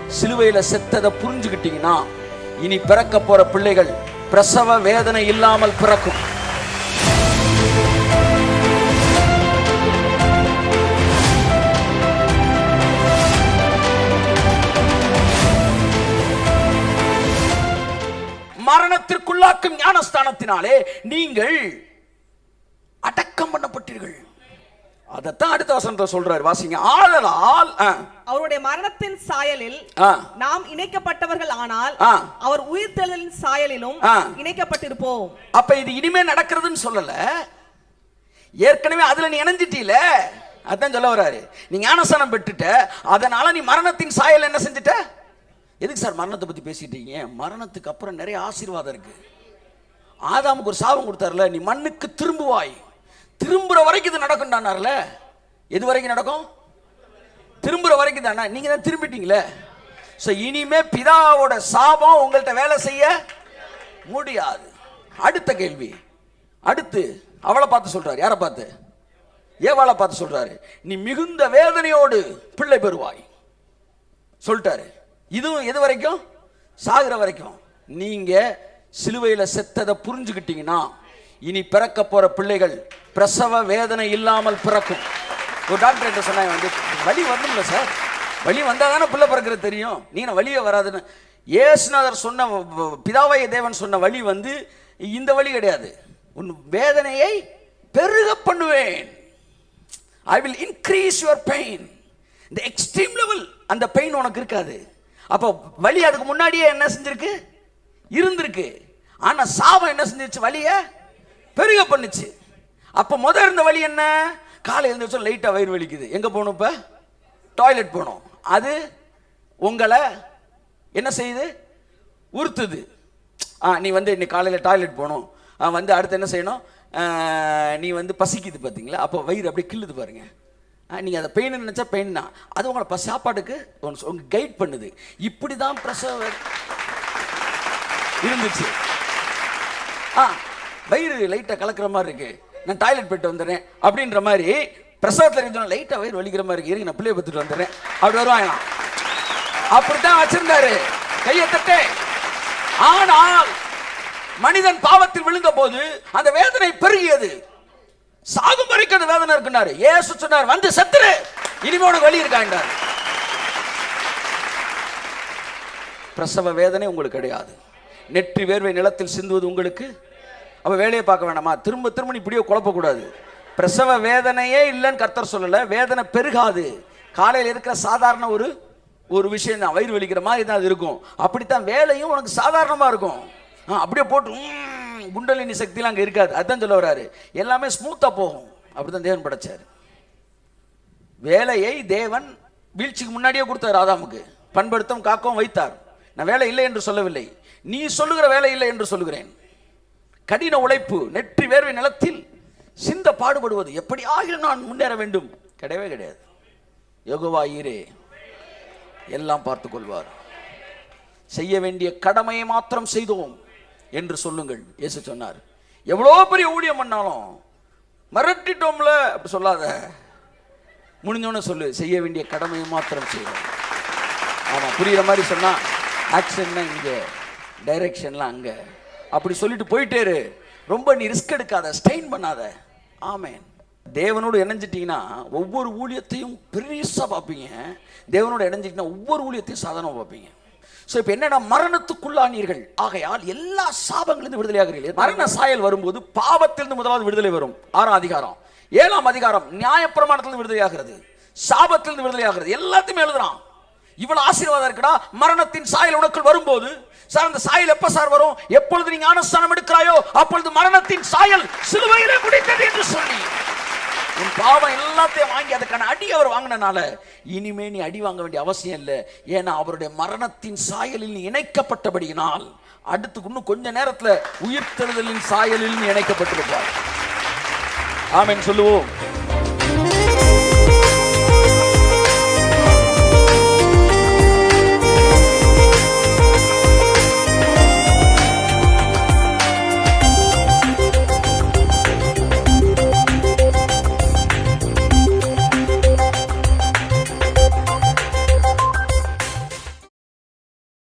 சிலுவையில செத்ததை புரிஞ்சுக்கிட்டீங்கன்னா இனி பிறக்க போற பிள்ளைகள் பிரசவ வேதனை இல்லாமல் பிறக்கும் மரணத்திற்குள்ளாக்கும் ஞானஸ்தானத்தினாலே நீங்கள் அடக்கம் பண்ணப்பட்டீர்கள் அதைத்தான் அடுத்த வசனத்தை சொல்றாரு வாசிங்க ஆதலால் ஆ, அவருடைய மரணத்தின் சாயலில் ஆ, நாம் இணைக்கப்பட்டவர்கள் ஆனால் ஆ. அவர் உயிர்த்தெழுதலின் சாயலிலும் ஆ. இணைக்கப்பட்டிருப்போம் அப்ப இது இனிமே நடக்கிறதுன்னு சொல்லல ஏற்கனவே அதுல நீ இணைஞ்சிட்டீல அதான் சொல்ல வராரு நீ ஞானஸ்தானம் பெற்றுட்ட அதனால நீ மரணத்தின் சாயல் என்ன செஞ்சுட்ட எதுக்கு சார் மரணத்தை பத்தி பேசிட்டு இருக்கீங்க மரணத்துக்கு அப்புறம் நிறைய ஆசீர்வாதம் இருக்கு ஆதாமுக்கு ஒரு சாபம் கொடுத்தாருல நீ மண்ணுக்கு திரும்புவாய் திரும்புற வரைக்கும் இது நடக்கும்டானார்ல எது வரைக்கும் நடக்கும் திரும்புற வரைக்கும் தானே நீங்க தான் திரும்பிட்டீங்களே ஸோ இனிமே பிதாவோட சாபம் உங்கள்கிட்ட வேலை செய்ய முடியாது அடுத்த கேள்வி அடுத்து அவளை பார்த்து சொல்றாரு யாரை பார்த்து ஏவாளை பார்த்து சொல்றாரு நீ மிகுந்த வேதனையோடு பிள்ளை பெறுவாய் சொல்லிட்டாரு இதுவும் எது வரைக்கும் சாகுற வரைக்கும் நீங்க சிலுவையில செத்ததை புரிஞ்சுக்கிட்டீங்கன்னா இனி பிறக்க போற பிள்ளைகள் பிரசவ வேதனை இல்லாமல் பிறக்கும் ஒரு டாக்டர் என்ன சொன்னாங்க வந்து வலி வரணும்ல சார் வலி வந்தால் தானே பிள்ளை பிறக்கிறது தெரியும் நீங்க வலியே வராதுன்னு ஏசுநாதர் சொன்ன வ- வ- பிதாவாய தேவன் சொன்ன வழி வந்து இந்த வழி கிடையாது உன் வேதனையை பெருக பண்ணுவேன் I will increase your pain இந்த எக்ஸ்ட்ரீம் லெவல் அந்த பெயின் உனக்கு இருக்காது அப்போ வலி அதுக்கு முன்னாடியே என்ன செஞ்சிருக்கு இருந்திருக்கு ஆனா சாபம் என்ன செஞ்சிருச்சு வலிய பெருக பண்ணுச்சு அப்போ முத இருந்த வலி என்ன காலை எழுந்திரிச்சோம் லைட்டாக வயிறு வலிக்குது எங்கே போகணும் இப்போ டாய்லெட் போகணும் அது உங்களை என்ன செய்யுது உறுத்துது ஆ நீ வந்து இன்னைக்கு காலையில் டாய்லெட் போகணும் ஆ, வந்து அடுத்து என்ன செய்யணும் ஆ, நீ வந்து பசிக்குது பார்த்தீங்களா அப்போ வயிறு அப்படியே கிள்ளுது பாருங்க நீங்கள் அதை பெயின் நினச்சா பெயின் தான் அது உங்களை ப- சாப்பாட்டுக்கு உங்க கைட் பண்ணுது இப்படி தான் பிரசவ இருந்துச்சு ஆ வயிறு லைட்டாக கலக்கிற மாதிரி இருக்கு நான் டாய்லெட் போயிட்டு வந்துடுறேன் அப்படின்ற மாதிரி பிரசவத்தில் இருந்தோம் லைட்டாக வயிறு வலிக்கிற மாதிரி இருக்கு இருங்க நான் பிள்ளைய பத்துட்டு வந்துடுறேன் அப்படி வருவாங்க அப்படித்தான் வச்சிருந்தாரு கையை தட்டு ஆனால் மனிதன் பாவத்தில் விழுந்த போது அந்த வேதனை பெருகியது சாகும் வரைக்கும் அந்த வேதனை இருக்குனாரு ஏசு சொன்னார் வந்து செத்துரு இனிமே உனக்கு வழி இருக்காண்டார் பிரசவ வேதனை உங்களுக்கு கிடையாது நெற்றி வேர்வை நிலத்தில் சிந்துவது உங்களுக்கு அப்ப வேலையை பார்க்க வேண்டாமா திரும்ப திரும்ப நீ இப்படியே குழப்பக்கூடாது பிரசவ வேதனையே இல்லைன்னு கர்த்தர் சொல்லல வேதனை பெருகாது காலையில் இருக்கிற சாதாரண ஒரு ஒரு விஷயம் தான் வயிறு வலிக்கிற மாதிரி தான் அது இருக்கும் அப்படித்தான் வேலையும் உனக்கு சாதாரணமா இருக்கும் ஆ, அப்படியே போட்டு உம், குண்டலினி சக்திலாம் அங்கே இருக்காது அதுதான் சொல்ல வராரு எல்லாமே ஸ்மூத்தாக போகும் அப்படிதான் தேவன் படைச்சார் வேலையை தேவன் வீழ்ச்சிக்கு முன்னாடியே கொடுத்தார் ஆதாமுக்கு பண்படுத்தும் காக்கவும் வைத்தார் நான் வேலை இல்லை என்று சொல்லவில்லை நீ சொல்லுகிற வேலை இல்லை என்று சொல்லுகிறேன் கடின உழைப்பு நெற்றி வேர்வை நிலத்தில் சிந்த பாடுபடுவது எப்படி ஆகிலும் நான் முன்னேற வேண்டும் கிடையவே கிடையாது யோகுவா ஈரே எல்லாம் பார்த்துக் கொள்வார் செய்ய வேண்டிய கடமையை மாத்திரம் செய்தோம் என்று சொல்லுங்கள் இயேசு சொன்னார் எவ்வளோ பெரிய ஊழியம் பண்ணாலும் மிரட்டிட்டோம்ல அப்படி சொல்லாத முடிஞ்சோன்னு சொல்லு செய்ய வேண்டிய கடமையை மாத்திரம் செய்தோம் ஆமாம் புரியுற மாதிரி சொன்னா ஆக்ஷன்னா இங்கே டைரக்ஷன்லாம் அங்கே அப்படி சொல்லிட்டு போயிட்டே இரு ரொம்ப நீ ரிஸ்க் எடுக்காத ஸ்ட்ரெயின் பண்ணாத ஆமென் தேவனோடு இணைஞ்சிட்டீங்கன்னா ஒவ்வொரு ஊழியத்தையும் பெருசா பார்ப்பீங்க தேவனோடு இணைஞ்சிட்டீங்கன்னா ஒவ்வொரு ஊழியத்தையும் சாதாரணமாக பார்ப்பீங்க ஸோ இப்போ என்னன்னா மரணத்துக்குள்ளானீர்கள் ஆகையால் எல்லா சாபங்களிலிருந்து விடுதலையாகிறீர்கள் மரண சாயல் வரும்போது பாவத்திலிருந்து முதலாவது விடுதலை வரும் ஆறாம் அதிகாரம் ஏழாம் அதிகாரம் நியாயப்பிரமாணத்திலிருந்து விடுதலையாகிறது சாபத்திலிருந்து விடுதலையாகிறது எல்லாத்தையுமே எழுதுறான் இவ்வளவு ஆசீர்வாதம் இருக்குடா மரணத்தின் சாயல் உனக்குள் வரும்போது சார் அந்த சாயல் எப்ப சார் வரும் எப்பொழுது நீங்க ஞானஸ்தானம் எடுக்கிறாயோ அப்பொழுது மரணத்தின் சாயல் சிலுவையிலே முடித்தது என்று சொல்லி உன் பாவம் எல்லாத்தையும் வாங்கி அதுக்கான அடி அவர் வாங்கினனால இனிமே நீ அடி வாங்க வேண்டிய அவசியம் இல்லை ஏன்னா அவருடைய மரணத்தின் சாயலில் நீ இணைக்கப்பட்டபடியினால் அடுத்து இன்னும் கொஞ்ச நேரத்துல உயிர்த்தெழுதலின் சாயலில் நீ இணைக்கப்பட்டிருப்பார் ஆமென் சொல்லுவோம்